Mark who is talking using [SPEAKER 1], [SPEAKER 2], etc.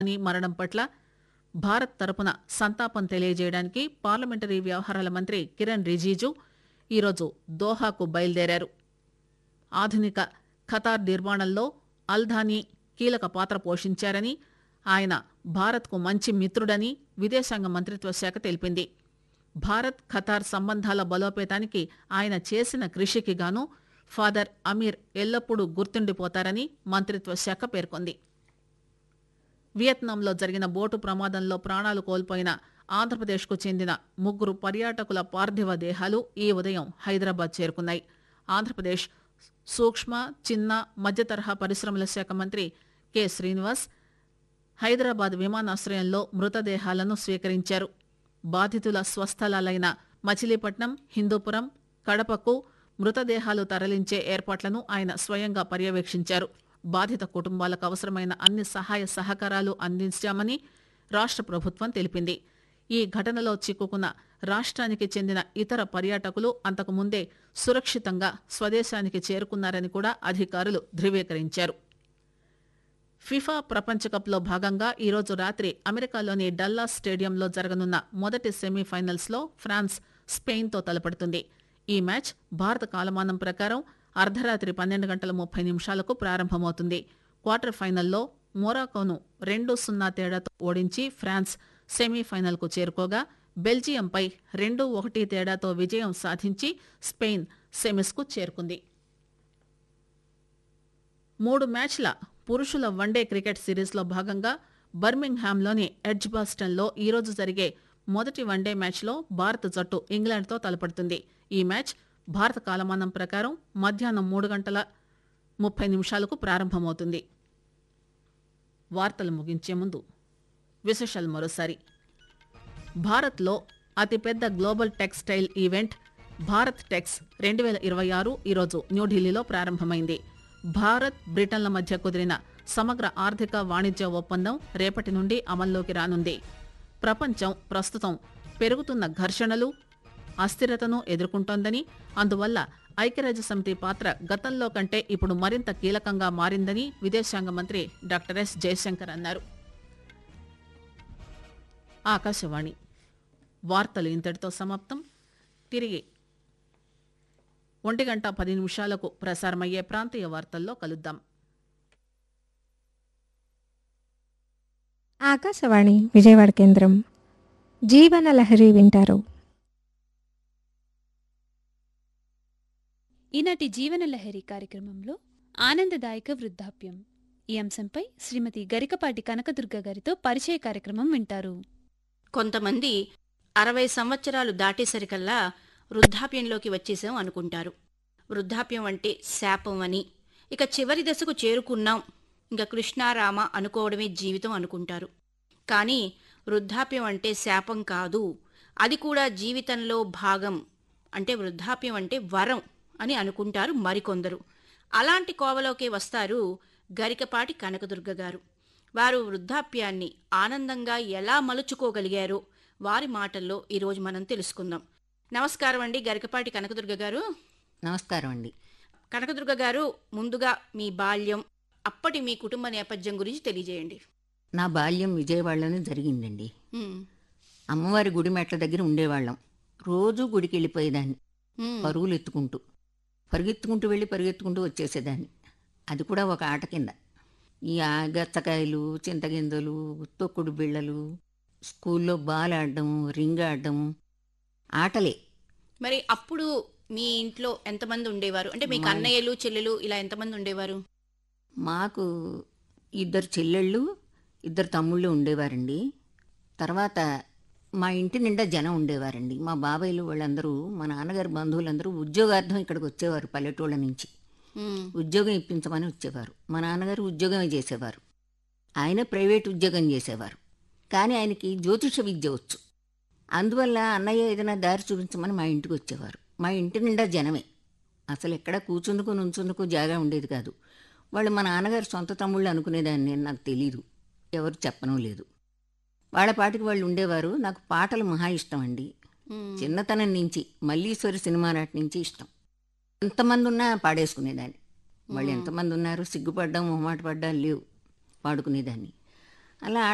[SPEAKER 1] ని మరణం పట్ల భారత్ తరపున సంతాపం తెలియజేయడానికి పార్లమెంటరీ వ్యవహారాల మంత్రి కిరణ్ రిజిజు ఈరోజు దోహాకు బయలుదేరారు ఆధునిక ఖతార్ నిర్మాణంలో అల్ధానీ కీలక పాత్ర పోషించారని ఆయన భారత్కు మంచి మిత్రుడని విదేశాంగ మంత్రిత్వ శాఖ తెలిపింది భారత్ ఖతార్ సంబంధాల బలోపేతానికి ఆయన చేసిన కృషికి గాను ఫాదర్ అమీర్ ఎల్లప్పుడూ గుర్తుండిపోతారని మంత్రిత్వ శాఖ పేర్కొంది వియత్నాంలో జరిగిన బోటు ప్రమాదంలో ప్రాణాలు కోల్పోయిన ఆంధ్రప్రదేశ్కు చెందిన ముగ్గురు పర్యాటకుల పార్థివ దేహాలు ఈ ఉదయం హైదరాబాద్ చేరుకున్నాయి ఆంధ్రప్రదేశ్ సూక్ష్మ చిన్న మధ్య తరహా పరిశ్రమల శాఖ మంత్రి కె శ్రీనివాస్ హైదరాబాద్ విమానాశ్రయంలో మృతదేహాలను స్వీకరించారు బాధితుల స్వస్థలాలైన మచిలీపట్నం హిందూపురం కడపకు మృతదేహాలు తరలించే ఏర్పాట్లను ఆయన స్వయంగా పర్యవేక్షించారు బాధిత కుటుంబాలకు అవసరమైన అన్ని సహాయ సహకారాలు అందించామని రాష్ట్ర ప్రభుత్వం తెలిపింది ఈ ఘటనలో చిక్కుకున్న రాష్ట్రానికి చెందిన ఇతర పర్యాటకులు అంతకు ముందే సురక్షితంగా స్వదేశానికి చేరుకున్నారని కూడా అధికారులు ధృవీకరించారు ఫిఫా ప్రపంచ కప్లో భాగంగా ఈరోజు రాత్రి అమెరికాలోని డల్లాస్ స్టేడియంలో జరగనున్న మొదటి సెమీఫైనల్స్ లో ఫ్రాన్స్ స్పెయిన్తో తలపడుతుంది ఈ మ్యాచ్ భారత కాలమానం ప్రకారం అర్ధరాత్రి పన్నెండు గంటల ముప్పై నిమిషాలకు ప్రారంభమవుతుంది క్వార్టర్ ఫైనల్లో మొరాకోను రెండు సున్నా తేడాతో ఓడించి ఫ్రాన్స్ సెమీఫైనల్కు చేరుకోగా బెల్జియంపై రెండు ఒకటి తేడాతో విజయం సాధించి స్పెయిన్ సెమీస్కు చేరుకుంది మూడు మ్యాచ్ల పురుషుల వన్డే క్రికెట్ సిరీస్లో భాగంగా బర్మింగ్హామ్లోని ఎడ్జ్బాస్టన్లో ఈరోజు జరిగే మొదటి వన్డే మ్యాచ్లో భారత జట్టు ఇంగ్లాండ్తో తలపడుతుంది ఈ మ్యాచ్ భారత కాలమానం ప్రకారం మధ్యాహ్నం మూడు గంటల ముప్పై నిమిషాలకు ప్రారంభమవుతుంది వార్తలు ముగించే ముందు విశేషాలు మరోసారి భారత్లో అతిపెద్ద global textile event Bharat Tex రెండు వేల ఇరవై ఆరు ఈరోజు న్యూఢిల్లీలో ప్రారంభమైంది భారత్ బ్రిటన్ల మధ్య కుదిరిన సమగ్ర ఆర్థిక వాణిజ్య ఒప్పందం రేపటి నుండి అమల్లోకి రానుంది ప్రపంచం ప్రస్తుతం పెరుగుతున్న ఘర్షణలు అస్థిరతను ఎదుర్కొంటోందని అందువల్ల ఐక్యరాజ్య సమితి పాత్ర గతంలో కంటే ఇప్పుడు మరింత కీలకంగా మారిందని విదేశాంగ మంత్రి డాక్టర్ ఎస్ జయశంకర్ అన్నారు ఆకాశవాణి వార్తలు ఇంతటితో సమాప్తం తిరిగి ఒంటి గంట పది నిమిషాలకు ప్రసారమయ్యే ప్రాంతీయ వార్తల్లో కలుద్దాం
[SPEAKER 2] ఆకాశవాణి విజయవాడ కేంద్రం జీవన లహరి వింటారు
[SPEAKER 3] ఈనాటి జీవన లహరి కార్యక్రమంలో ఆనందదాయక వృద్ధాప్యం ఈ అంశంపై శ్రీమతి గరికపాటి కనకదుర్గ గారితో పరిచయ కార్యక్రమం వింటారు
[SPEAKER 4] కొంతమంది అరవై సంవత్సరాలు దాటేసరికల్లా వృద్ధాప్యంలోకి వచ్చేసాం అనుకుంటారు వృద్ధాప్యం అంటే శాపం అని ఇక చివరి దశకు చేరుకున్నాం ఇంకా కృష్ణారామ అనుకోవడమే జీవితం అనుకుంటారు కానీ వృద్ధాప్యం అంటే శాపం కాదు అది కూడా జీవితంలో భాగం అంటే వృద్ధాప్యం అంటే వరం అని అనుకుంటారు మరికొందరు అలాంటి కోవలోకే వస్తారు గరికపాటి కనకదుర్గ గారు వారు వృద్ధాప్యాన్ని ఆనందంగా ఎలా మలుచుకోగలిగారో వారి మాటల్లో ఈరోజు మనం తెలుసుకుందాం నమస్కారం అండి గరికపాటి కనకదుర్గ గారు
[SPEAKER 5] నమస్కారం అండి
[SPEAKER 4] కనకదుర్గ గారు ముందుగా మీ బాల్యం అప్పటి మీ కుటుంబ నేపథ్యం గురించి తెలియజేయండి
[SPEAKER 5] నా బాల్యం విజయవాడలోనే జరిగిందండి
[SPEAKER 4] ఉమ్,
[SPEAKER 5] అమ్మవారి గుడి మెట్ల దగ్గర ఉండేవాళ్ళం రోజూ గుడికి వెళ్ళిపోయేదాన్ని
[SPEAKER 4] ఉమ్,
[SPEAKER 5] పరుగులు ఎత్తుకుంటూ పరిగెత్తుకుంటూ వెళ్ళి పరిగెత్తుకుంటూ వచ్చేసేదాన్ని అది కూడా ఒక ఆట కింద ఈ ఆ గచ్చకాయలు చింతగింజలు తొక్కుడు బిళ్ళలు స్కూల్లో బాల్ ఆడడం రింగ్ ఆడడం ఆటలే
[SPEAKER 4] మరి అప్పుడు మీ ఇంట్లో ఎంతమంది ఉండేవారు అంటే మీకు
[SPEAKER 5] మా-
[SPEAKER 4] అన్నయ్యలు చెల్లెలు ఇలా ఎంతమంది ఉండేవారు
[SPEAKER 5] మాకు ఇద్దరు చెల్లెళ్ళు ఇద్దరు తమ్ముళ్ళు ఉండేవారండి తర్వాత మా ఇంటి నిండా జనం ఉండేవారండి మా బాబాయ్లు వాళ్ళందరూ మా నాన్నగారి బంధువులందరూ ఉద్యోగార్థం ఇక్కడికి వచ్చేవారు పల్లెటూళ్ళ నుంచి
[SPEAKER 4] ఉమ్,
[SPEAKER 5] ఉద్యోగం ఇప్పించమని వచ్చేవారు మా నాన్నగారు ఉద్యోగమే చేసేవారు ఆయన ప్రైవేట్ ఉద్యోగం చేసేవారు కానీ ఆయనకి జ్యోతిష విద్య వచ్చు అందువల్ల అన్నయ్య ఏదైనా దారి చూపించమని మా ఇంటికి వచ్చేవారు మా ఇంటి నిండా జనమే అసలు ఎక్కడ కూర్చుందుకు నుంచుందుకు జాగా ఉండేది కాదు వాళ్ళు మా నాన్నగారు సొంత తమ్ముళ్ళు అనుకునేదాన్ని నేను నాకు తెలీదు ఎవరు చెప్పనూ లేదు వాళ్ళ పాటికి వాళ్ళు ఉండేవారు నాకు పాటలు మహా ఇష్టం అండి
[SPEAKER 4] ఉమ్,
[SPEAKER 5] చిన్నతనం నుంచి మల్లీశ్వరి సినిమా నాటి నుంచి ఇష్టం ఎంతమంది ఉన్నా పాడేసుకునేదాన్ని వాళ్ళు
[SPEAKER 4] మ్మ్.
[SPEAKER 5] ఎంతమంది ఉన్నారు సిగ్గుపడ్డం మొహమాట పడ్డం లేవు పాడుకునేదాన్ని అలా